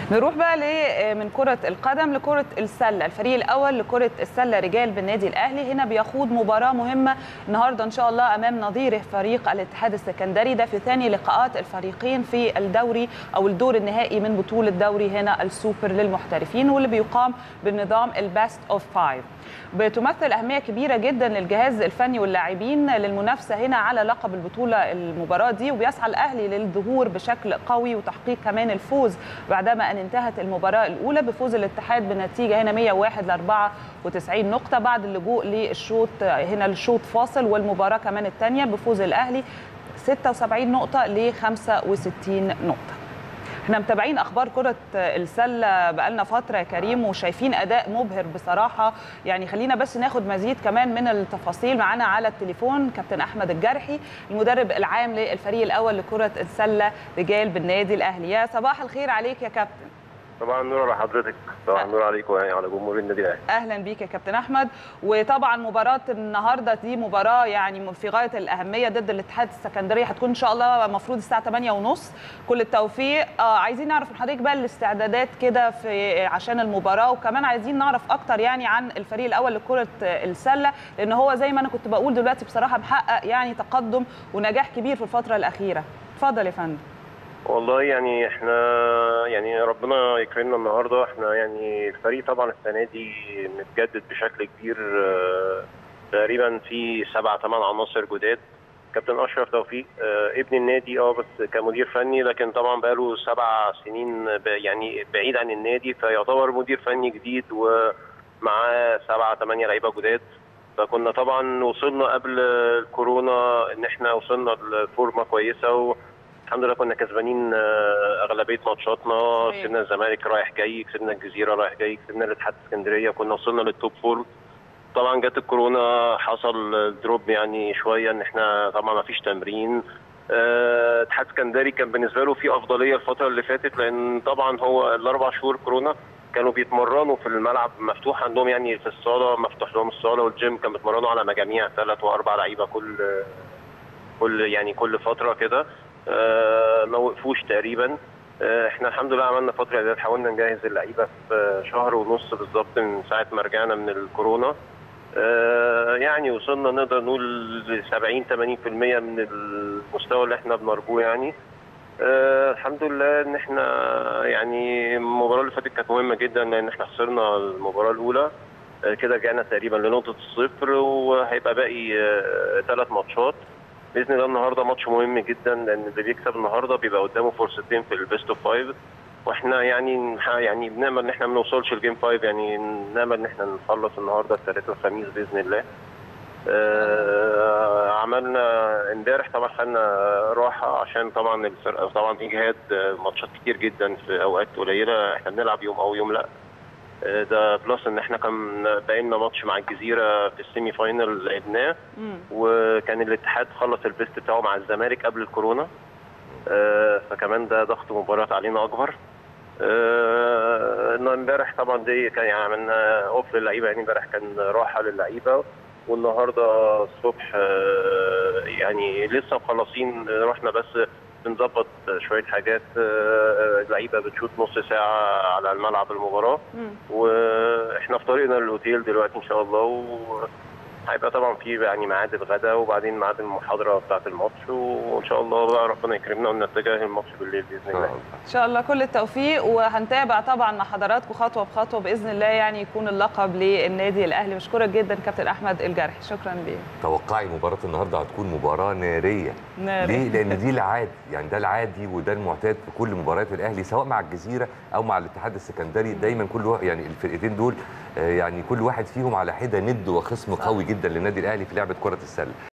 نروح بقى ل من كرة القدم لكرة السلة الفريق الأول لكرة السلة رجال بالنادي الأهلي هنا بيخوض مباراة مهمة النهاردة إن شاء الله أمام نظيره فريق الاتحاد السكندري ده في ثاني لقاءات الفريقين في الدوري أو الدور النهائي من بطولة دوري هنا السوبر للمحترفين واللي بيقام بالنظام الباست أوف فايف بتمثل أهمية كبيرة جدا للجهاز الفني واللاعبين للمنافسة هنا على لقب البطولة المباراة دي وبيسعى الأهلي للظهور بشكل قوي وتحقيق كمان الفوز بعدما أن انتهت المباراة الأولى بفوز الاتحاد بنتيجة هنا 101 ل 94 نقطة بعد اللجوء للشوط هنا الشوط فاصل والمباراة كمان الثانية بفوز الأهلي 76 نقطة ل 65 نقطة احنا متابعين اخبار كره السله بقالنا فتره يا كريم وشايفين اداء مبهر بصراحه يعني خلينا بس ناخد مزيد كمان من التفاصيل معانا على التليفون كابتن احمد الجرحي المدرب العام للفريق الاول لكره السله رجال بالنادي الاهلي يا صباح الخير عليك يا كابتن طبعا نور على حضرتك طبعا نور عليكم يعني على جمهور النادي الاهلي اهلا بيك يا كابتن احمد وطبعا مباراه النهارده دي مباراه يعني في غايه الاهميه ضد الاتحاد السكندري هتكون ان شاء الله المفروض الساعه 8:30 كل التوفيق آه عايزين نعرف من حضرتك بقى الاستعدادات كده في عشان المباراه وكمان عايزين نعرف اكتر يعني عن الفريق الاول لكره السله لان هو زي ما انا كنت بقول دلوقتي بصراحه محقق يعني تقدم ونجاح كبير في الفتره الاخيره اتفضل يا فندم والله يعني احنا يعني ربنا يكرمنا النهارده احنا يعني الفريق طبعا السنه دي متجدد بشكل كبير اه تقريبا في سبع ثمان عناصر جداد كابتن اشرف توفيق اه ابن النادي اه بس كمدير فني لكن طبعا بقاله سبع سنين يعني بعيد عن النادي فيعتبر مدير فني جديد ومعاه سبعة ثمانية لعيبه جداد فكنا طبعا وصلنا قبل الكورونا ان احنا وصلنا لفورمه كويسه و الحمد لله كنا كسبانين اغلبيه ماتشاتنا كسبنا الزمالك رايح جاي كسبنا الجزيره رايح جاي كسبنا الاتحاد اسكندريه كنا وصلنا للتوب فور طبعا جت الكورونا حصل دروب يعني شويه ان احنا طبعا ما فيش تمرين اتحاد اسكندري كان بالنسبه له في افضليه الفتره اللي فاتت لان طبعا هو الاربع شهور كورونا كانوا بيتمرنوا في الملعب مفتوح عندهم يعني في الصاله مفتوح لهم الصاله والجيم كانوا بيتمرنوا على مجاميع ثلاث واربع لعيبه كل كل يعني كل فتره كده آه ما وقفوش تقريبا آه احنا الحمد لله عملنا فتره اعداد حاولنا نجهز اللعيبه في شهر ونص بالظبط من ساعه ما رجعنا من الكورونا آه يعني وصلنا نقدر نقول ل 70 80% من المستوى اللي احنا بنرجوه يعني الحمد لله ان احنا يعني المباراه اللي فاتت كانت مهمه جدا لان احنا خسرنا المباراه الاولى كده رجعنا تقريبا لنقطه الصفر وهيبقى باقي ثلاث ماتشات باذن الله النهارده ماتش مهم جدا لان اللي بيكسب النهارده بيبقى قدامه فرصتين في البيست اوف فايف واحنا يعني يعني بنامل ان احنا ما نوصلش لجيم فايف يعني نامل ان احنا نخلص النهارده الثلاثاء والخميس باذن الله. آه عملنا امبارح طبعا خدنا راحه عشان طبعا الفرقه طبعا اجهاد ماتشات كتير جدا في اوقات قليله احنا بنلعب يوم او يوم لا ده بلس ان احنا كان باقي لنا ماتش مع الجزيره في السيمي فاينل لعبناه وكان الاتحاد خلص البيست بتاعه مع الزمالك قبل الكورونا آه فكمان ده ضغط مباراه علينا اكبر آه امبارح طبعا دي كان يعني عملنا اوف للعيبه يعني امبارح كان راحه للعيبه والنهارده الصبح آه يعني لسه مخلصين رحنا بس بنظبط شويه حاجات اللعيبه بتشوط نص ساعه على الملعب المباراه واحنا في طريقنا للاوتيل دلوقتي ان شاء الله و... هيبقى طبعا في يعني ميعاد الغداء وبعدين ميعاد المحاضره بتاعه الماتش وان شاء الله بقى ربنا يكرمنا ونتجه الماتش بالليل باذن الله. ان شاء الله كل التوفيق وهنتابع طبعا مع حضراتكم خطوه بخطوه باذن الله يعني يكون اللقب للنادي الاهلي بشكرك جدا كابتن احمد الجرحي شكرا ليك. توقعي مباراه النهارده هتكون مباراه ناريه. نارية. ليه؟ لان دي العادي يعني ده العادي وده المعتاد في كل مباريات الاهلي سواء مع الجزيره او مع الاتحاد السكندري دايما كل يعني الفرقتين دول يعني كل واحد فيهم على حده ند وخصم قوي جدا للنادي الاهلي في لعبه كره السله